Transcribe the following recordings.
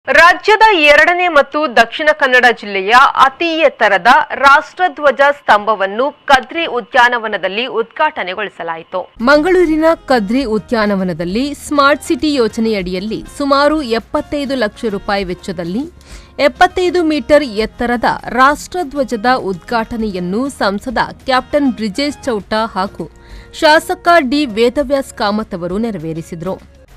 ರಾಜ್ಯದ ಎರಡನೇ ಮತ್ತು ದಕ್ಷಿಣ ಕನ್ನಡ ಜಿಲ್ಲೆಯ ಅತಿ ಎತ್ತರದ ರಾಷ್ಟ್ರಧ್ವಜ ಸ್ತಂಭವನ್ನು ಕದ್ರಿ ಉದ್ಯಾನವನದಲ್ಲಿ ಉದ್ಘಾಟನೆಗೊಳಿಸಲಾಯಿತು ಮಂಗಳೂರಿನ ಕದ್ರಿ ಉದ್ಯಾನವನದಲ್ಲಿ ಸ್ಮಾರ್ಟ್ ಸಿಟಿ ಯೋಜನೆಯಡಿಯಲ್ಲಿ ಸುಮಾರು ಎಪ್ಪತ್ತೈದು ಲಕ್ಷ ರೂಪಾಯಿ ವೆಚ್ಚದಲ್ಲಿ ಎಪ್ಪತ್ತೈದು ಮೀಟರ್ ಎತ್ತರದ ರಾಷ್ಟ್ರಧ್ವಜದ ಉದ್ಘಾಟನೆಯನ್ನು ಸಂಸದ ಕ್ಯಾಪ್ಟನ್ ಬ್ರಿಜೇಶ್ ಚೌಟ ಹಾಗೂ ಶಾಸಕ ಡಿ ವೇದವ್ಯಾಸ್ ಕಾಮತ್ ಅವರು ನೆರವೇರಿಸಿದರು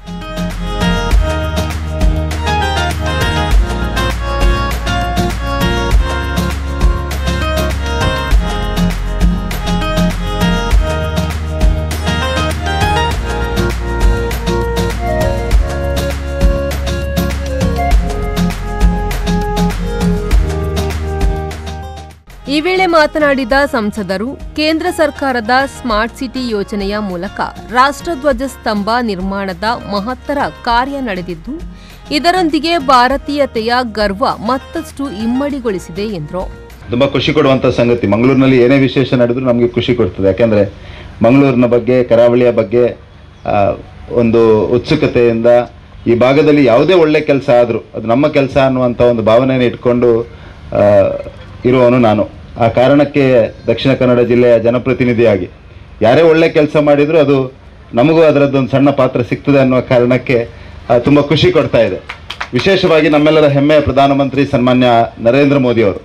ಈ ವೇಳೆ ಮಾತನಾಡಿದ ಸಂಸದರು ಕೇಂದ್ರ ಸರ್ಕಾರದ ಸ್ಮಾರ್ಟ್ ಸಿಟಿ ಯೋಜನೆಯ ಮೂಲಕ ರಾಷ್ಟ್ರಧ್ವಜ ಸ್ತಂಭ ನಿರ್ಮಾಣದ ಮಹತ್ತರ ಕಾರ್ಯ ನಡೆದಿದ್ದು ಇದರೊಂದಿಗೆ ಭಾರತೀಯತೆಯ ಗರ್ವ ಮತ್ತಷ್ಟು ಇಮ್ಮಡಿಗೊಳಿಸಿದೆ ಎಂದರು ತುಂಬ ಖುಷಿ ಕೊಡುವಂಥ ಸಂಗತಿ ಮಂಗಳೂರಿನಲ್ಲಿ ಏನೇ ವಿಶೇಷ ನಡೆದರೂ ನಮಗೆ ಖುಷಿ ಕೊಡ್ತದೆ ಯಾಕೆಂದರೆ ಮಂಗಳೂರಿನ ಬಗ್ಗೆ ಕರಾವಳಿಯ ಬಗ್ಗೆ ಆ, ಒಂದು ಉತ್ಸುಕತೆಯಿಂದ ಈ ಭಾಗದಲ್ಲಿ ಯಾವುದೇ ಒಳ್ಳೆ ಕೆಲಸ ಆದರೂ ಅದು ನಮ್ಮ ಕೆಲಸ ಅನ್ನುವಂಥ ಒಂದು ಭಾವನೆಯನ್ನು ಇಟ್ಕೊಂಡು ಆ, ಇರುವವನು ನಾನು ಆ ಕಾರಣಕ್ಕೆ ದಕ್ಷಿಣ ಕನ್ನಡ ಜಿಲ್ಲೆಯ ಜನಪ್ರತಿನಿಧಿಯಾಗಿ ಯಾರೇ ಒಳ್ಳೆ ಕೆಲಸ ಮಾಡಿದರೂ ಅದು ನಮಗೂ ಅದರದ್ದೊಂದು ಸಣ್ಣ ಪಾತ್ರ ಸಿಗ್ತದೆ ಅನ್ನುವ ಕಾರಣಕ್ಕೆ ತುಂಬ ಖುಷಿ ಕೊಡ್ತಾ ಇದೆ ವಿಶೇಷವಾಗಿ ನಮ್ಮೆಲ್ಲರ ಹೆಮ್ಮೆಯ ಪ್ರಧಾನಮಂತ್ರಿ ಸನ್ಮಾನ್ಯ ನರೇಂದ್ರ ಮೋದಿ ಅವರು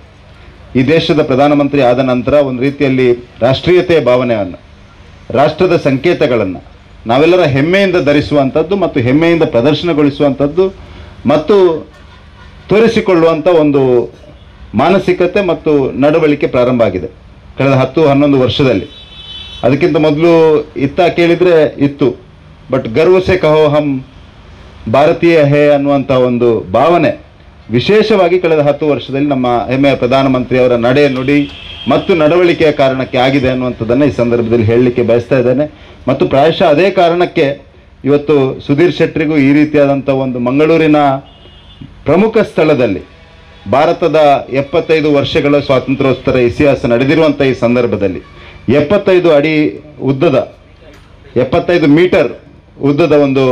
ಈ ದೇಶದ ಪ್ರಧಾನಮಂತ್ರಿ ಆದ ನಂತರ ಒಂದು ರೀತಿಯಲ್ಲಿ ರಾಷ್ಟ್ರೀಯತೆಯ ಭಾವನೆಯನ್ನು ರಾಷ್ಟ್ರದ ಸಂಕೇತಗಳನ್ನು ನಾವೆಲ್ಲರ ಹೆಮ್ಮೆಯಿಂದ ಧರಿಸುವಂಥದ್ದು ಮತ್ತು ಹೆಮ್ಮೆಯಿಂದ ಪ್ರದರ್ಶನಗೊಳಿಸುವಂಥದ್ದು ಮತ್ತು ತೋರಿಸಿಕೊಳ್ಳುವಂಥ ಒಂದು ಮಾನಸಿಕತೆ ಮತ್ತು ನಡವಳಿಕೆ ಪ್ರಾರಂಭ ಆಗಿದೆ ಕಳೆದ ಹತ್ತು ಹನ್ನೊಂದು ವರ್ಷದಲ್ಲಿ ಅದಕ್ಕಿಂತ ಮೊದಲು ಇತ್ತ ಕೇಳಿದರೆ ಇತ್ತು ಬಟ್ ಗರ್ವ ಸೆ ಕಹೋ ಹಮ್ ಭಾರತೀಯ ಹೇ ಅನ್ನುವಂಥ ಒಂದು ಭಾವನೆ ವಿಶೇಷವಾಗಿ ಕಳೆದ ಹತ್ತು ವರ್ಷದಲ್ಲಿ ನಮ್ಮ ಹೆಮ್ಮೆಯ ಪ್ರಧಾನಮಂತ್ರಿಯವರ ನಡೆ ನುಡಿ ಮತ್ತು ನಡವಳಿಕೆಯ ಕಾರಣಕ್ಕೆ ಆಗಿದೆ ಅನ್ನುವಂಥದ್ದನ್ನು ಈ ಸಂದರ್ಭದಲ್ಲಿ ಹೇಳಲಿಕ್ಕೆ ಬಯಸ್ತಾ ಇದ್ದೇನೆ ಮತ್ತು ಪ್ರಾಯಶಃ ಅದೇ ಕಾರಣಕ್ಕೆ ಇವತ್ತು ಸುಧೀರ್ ಶೆಟ್ಟರಿಗೂ ಈ ರೀತಿಯಾದಂಥ ಒಂದು ಮಂಗಳೂರಿನ ಪ್ರಮುಖ ಸ್ಥಳದಲ್ಲಿ ಭಾರತದ ಎಪ್ಪತ್ತೈದು ವರ್ಷಗಳ ಸ್ವಾತಂತ್ರ್ಯೋತ್ತರ ಇತಿಹಾಸ ನಡೆದಿರುವಂಥ ಈ ಸಂದರ್ಭದಲ್ಲಿ ಎಪ್ಪತ್ತೈದು ಅಡಿ ಉದ್ದದ ಎಪ್ಪತ್ತೈದು ಮೀಟರ್ ಉದ್ದದ ಒಂದು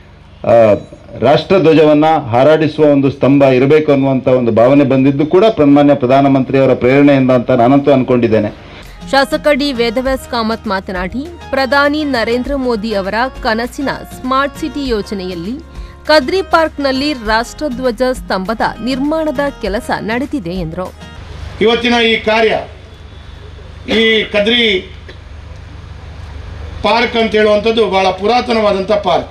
ಆ, ರಾಷ್ಟ್ರಧ್ವಜವನ್ನು ಹಾರಾಡಿಸುವ ಒಂದು ಸ್ತಂಭ ಇರಬೇಕು ಅನ್ನುವಂಥ ಒಂದು ಭಾವನೆ ಬಂದಿದ್ದು ಕೂಡ ಸನ್ಮಾನ್ಯ ಪ್ರಧಾನಮಂತ್ರಿಯವರ ಪ್ರೇರಣೆಯಿಂದ ಅಂತ ನಾನಂತೂ ಅನ್ಕೊಂಡಿದ್ದೇನೆ ಶಾಸಕ ಡಿ ವೇದವ್ಯಾಸ್ ಕಾಮತ್ ಮಾತನಾಡಿ ಪ್ರಧಾನಿ ನರೇಂದ್ರ ಮೋದಿ ಅವರ ಕನಸಿನ ಸ್ಮಾರ್ಟ್ ಸಿಟಿ ಯೋಜನೆಯಲ್ಲಿ ಕದ್ರಿ ಪಾರ್ಕ್ನಲ್ಲಿ ರಾಷ್ಟ್ರಧ್ವಜ ಸ್ತಂಭದ ನಿರ್ಮಾಣದ ಕೆಲಸ ನಡೆದಿದೆ ಎಂದರು ಇವತ್ತಿನ ಈ ಕಾರ್ಯ ಈ ಕದ್ರಿ ಪಾರ್ಕ್ ಅಂತ ಹೇಳುವಂಥದ್ದು ಬಹಳ ಪುರಾತನವಾದಂಥ ಪಾರ್ಕ್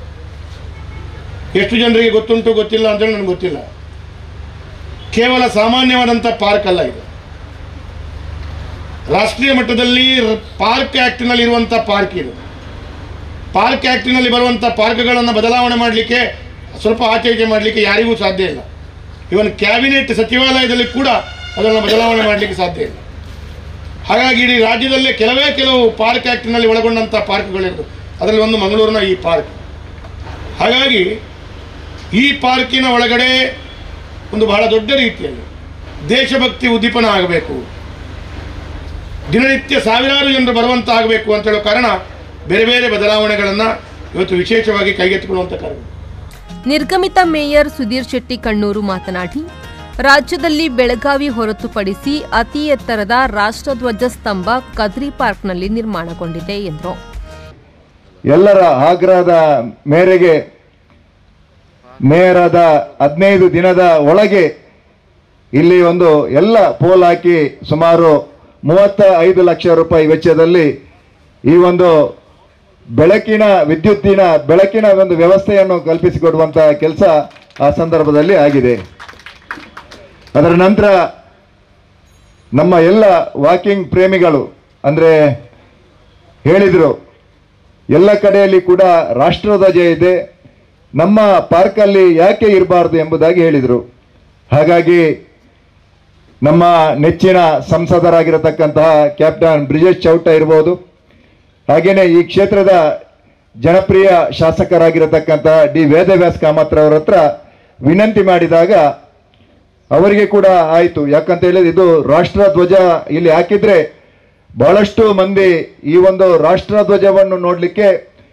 ಎಷ್ಟು ಜನರಿಗೆ ಗೊತ್ತುಂಟು ಗೊತ್ತಿಲ್ಲ ಅಂತೇಳಿ ನನಗೆ ಗೊತ್ತಿಲ್ಲ ಕೇವಲ ಸಾಮಾನ್ಯವಾದಂಥ ಪಾರ್ಕ್ ಅಲ್ಲ ಇದು ರಾಷ್ಟ್ರೀಯ ಮಟ್ಟದಲ್ಲಿ ರ- ಪಾರ್ಕ್ ಆ್ಯಕ್ಟ್ನಲ್ಲಿ ಇರುವಂಥ ಪಾರ್ಕ್ ಇದು ಪಾರ್ಕ್ ಆ್ಯಕ್ಟ್ನಲ್ಲಿ ಬರುವಂಥ ಪಾರ್ಕ್ಗಳನ್ನು ಬದಲಾವಣೆ ಮಾಡಲಿಕ್ಕೆ ಸ್ವಲ್ಪ ಆಚೆ ಈಚೆ ಮಾಡಲಿಕ್ಕೆ ಯಾರಿಗೂ ಸಾಧ್ಯ ಇಲ್ಲ ಇವನ್ ಕ್ಯಾಬಿನೆಟ್ ಸಚಿವಾಲಯದಲ್ಲಿ ಕೂಡ ಅದನ್ನು ಬದಲಾವಣೆ ಮಾಡಲಿಕ್ಕೆ ಸಾಧ್ಯ ಇಲ್ಲ ಹಾಗಾಗಿ ಇಡೀ ರಾಜ್ಯದಲ್ಲೇ ಕೆಲವೇ ಕೆಲವು ಪಾರ್ಕ್ ಆ್ಯಕ್ಟ್ನಲ್ಲಿ ಒಳಗೊಂಡಂಥ ಪಾರ್ಕ್ಗಳಿದ್ದು ಅದರಲ್ಲಿ ಒಂದು ಮಂಗಳೂರಿನ ಈ ಪಾರ್ಕ್ ಹಾಗಾಗಿ ಈ ಪಾರ್ಕಿನ ಒಳಗಡೆ ಒಂದು ಬಹಳ ದೊಡ್ಡ ರೀತಿಯಲ್ಲಿ ದೇಶಭಕ್ತಿ ಉದ್ದೀಪನ ಆಗಬೇಕು ದಿನನಿತ್ಯ ಸಾವಿರಾರು ಜನರು ಬರುವಂತ ಆಗಬೇಕು ಅಂತ ಹೇಳೋ ಕಾರಣ ಬೇರೆ ಬೇರೆ ಬದಲಾವಣೆಗಳನ್ನು ಇವತ್ತು ವಿಶೇಷವಾಗಿ ಕೈಗೆತ್ತಿಕೊಳ್ಳುವಂಥ ಕಾರಣ ನಿರ್ಗಮಿತ ಮೇಯರ್ ಸುಧೀರ್ ಶೆಟ್ಟಿ ಕಣ್ಣೂರು ಮಾತನಾಡಿ ರಾಜ್ಯದಲ್ಲಿ ಬೆಳಗಾವಿ ಹೊರತುಪಡಿಸಿ ಅತಿ ಎತ್ತರದ ರಾಷ್ಟ್ರಧ್ವಜ ಸ್ತಂಭ ಕದ್ರಿ ಪಾರ್ಕ್ನಲ್ಲಿ ನಿರ್ಮಾಣಗೊಂಡಿದೆ ಎಂದರು ಎಲ್ಲರ ಆಗ್ರಹದ ಮೇರೆಗೆ ಮೇಯರಾದ ಹದಿನೈದು ದಿನದ ಒಳಗೆ ಇಲ್ಲಿ ಒಂದು ಎಲ್ಲ ಪೋಲ್ ಹಾಕಿ ಸುಮಾರು ಮೂವತ್ತ ಐದು ಲಕ್ಷ ರೂಪಾಯಿ ವೆಚ್ಚದಲ್ಲಿ ಈ ಒಂದು ಬೆಳಕಿನ ವಿದ್ಯುತ್ತಿನ ಬೆಳಕಿನ ಒಂದು ವ್ಯವಸ್ಥೆಯನ್ನು ಕಲ್ಪಿಸಿಕೊಡುವಂಥ ಕೆಲಸ ಆ ಸಂದರ್ಭದಲ್ಲಿ ಆಗಿದೆ ಅದರ ನಂತರ ನಮ್ಮ ಎಲ್ಲ ವಾಕಿಂಗ್ ಪ್ರೇಮಿಗಳು ಅಂದರೆ ಹೇಳಿದರು ಎಲ್ಲ ಕಡೆಯಲ್ಲಿ ಕೂಡ ರಾಷ್ಟ್ರಧ್ವಜ ಇದೆ ನಮ್ಮ ಪಾರ್ಕಲ್ಲಿ ಯಾಕೆ ಇರಬಾರ್ದು ಎಂಬುದಾಗಿ ಹೇಳಿದರು ಹಾಗಾಗಿ ನಮ್ಮ ನೆಚ್ಚಿನ ಸಂಸದರಾಗಿರತಕ್ಕಂತಹ ಕ್ಯಾಪ್ಟನ್ ಬ್ರಿಜೇಶ್ ಚೌಟ ಇರ್ಬೋದು ಹಾಗೆಯೇ ಈ ಕ್ಷೇತ್ರದ ಜನಪ್ರಿಯ ಶಾಸಕರಾಗಿರತಕ್ಕಂತಹ ಡಿ ವೇದವ್ಯಾಸ್ ಕಾಮತ್ರವರ ಹತ್ರ ವಿನಂತಿ ಮಾಡಿದಾಗ ಅವರಿಗೆ ಕೂಡ ಆಯಿತು ಯಾಕಂತ ಹೇಳಿದ್ರೆ ಇದು ರಾಷ್ಟ್ರ ಧ್ವಜ ಇಲ್ಲಿ ಹಾಕಿದ್ರೆ ಬಹಳಷ್ಟು ಮಂದಿ ಈ ಒಂದು ರಾಷ್ಟ್ರ ಧ್ವಜವನ್ನು ನೋಡಲಿಕ್ಕೆ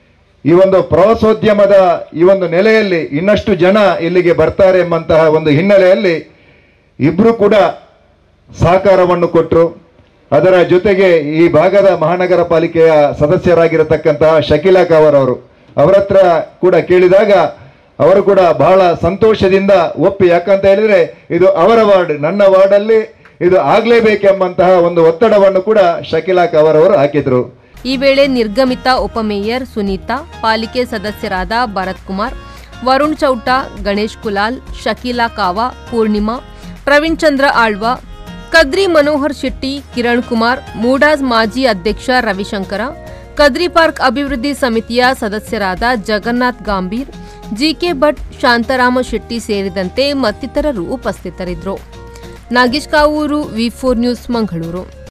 ಈ ಒಂದು ಪ್ರವಾಸೋದ್ಯಮದ ಈ ಒಂದು ನೆಲೆಯಲ್ಲಿ ಇನ್ನಷ್ಟು ಜನ ಇಲ್ಲಿಗೆ ಬರ್ತಾರೆ ಎಂಬಂತಹ ಒಂದು ಹಿನ್ನೆಲೆಯಲ್ಲಿ ಇಬ್ರು ಕೂಡ ಸಹಕಾರವನ್ನು ಕೊಟ್ಟರು ಅದರ ಜೊತೆಗೆ ಈ ಭಾಗದ ಮಹಾನಗರ ಪಾಲಿಕೆಯ ಸದಸ್ಯರಾಗಿರತಕ್ಕಂತಹ ಶಕೀಲಾ ಕಾವರ್ ಅವರು ಅವರ ಹತ್ರ ಕೂಡ ಕೇಳಿದಾಗ ಅವರು ಕೂಡ ಬಹಳ ಸಂತೋಷದಿಂದ ಒಪ್ಪಿ ಯಾಕಂತ ಹೇಳಿದ್ರೆ ಇದು ಅವರ ವಾರ್ಡ್ ನನ್ನ ವಾರ್ಡಲ್ಲಿ ಇದು ಆಗ್ಲೇಬೇಕೆಂಬಂತಹ ಒಂದು ಒತ್ತಡವನ್ನು ಕೂಡ ಶಕೀಲಾ ಕಾವರ್ ಅವರು ಹಾಕಿದ್ರು ಈ ವೇಳೆ ನಿರ್ಗಮಿತ ಉಪಮೇಯರ್ ಸುನೀತಾ ಪಾಲಿಕೆ ಸದಸ್ಯರಾದ ಭರತ್ ಕುಮಾರ್ ವರುಣ್ ಚೌಟ ಗಣೇಶ್ ಕುಲಾಲ್ ಶಕೀಲಾ ಕಾವಾ ಪೂರ್ಣಿಮಾ ಪ್ರವೀಣ್ ಚಂದ್ರ ಆಳ್ವ ಕದ್ರಿ ಮನೋಹರ್ ಶೆಟ್ಟಿ ಕಿರಣ್ ಕುಮಾರ್ ಮೂಡಾಸ್ ಮಾಜಿ ಅಧ್ಯಕ್ಷ ರವಿಶಂಕರ ಕದ್ರಿ ಪಾರ್ಕ್ ಅಭಿವೃದ್ಧಿ ಸಮಿತಿಯ ಸದಸ್ಯರಾದ ಜಗನ್ನಾಥ್ ಗಾಂಭೀರ್ ಜಿಕೆ ಭಟ್ ಶಾಂತರಾಮ ಶೆಟ್ಟಿ ಸೇರಿದಂತೆ ಮತ್ತಿತರರು ಉಪಸ್ಥಿತರಿದ್ದರು Nagesh Kavoor V four news Mangaluru